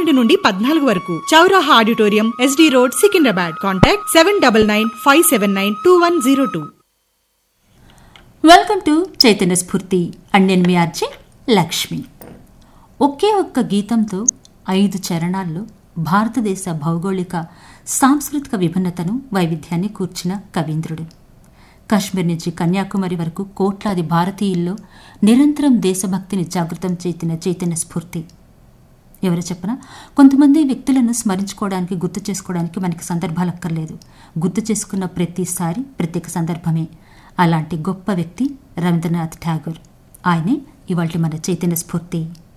పన్నెండు నుండి పద్నాలుగు వరకు చౌరాహా auditorium SD road Secunderabad contact seven double nine five seven nine two one zero two welcome to Chaitanya Spoorthi and నేను మీ అర్జే లక్ష్మి ఒకే ఒక్క గీతంతో ఐదు చరణాల్లో భారతదేశ భౌగోళిక సాంస్కృతిక విభిన్నతను వైవిధ్యాన్ని కూర్చిన కవీంద్రుడు కాశ్మీర్ నుంచి కన్యాకుమారి వరకు కోట్లాది భారతీయుల్లో నిరంతరం దేశభక్తిని జాగృతం చేసిన చైతన్య స్ఫూర్తి ఎవరు చెప్పనా కొంతమంది వ్యక్తులను స్మరించుకోవడానికి గుర్తు చేసుకోవడానికి మనకి సందర్భాలు అక్కర్లేదు గుర్తు చేసుకున్న ప్రతిసారి ప్రత్యేక సందర్భమే అలాంటి గొప్ప వ్యక్తి రవీంద్రనాథ్ ఠాగూర్ ఆయనే ఇవాళ మన చైతన్య స్ఫూర్తి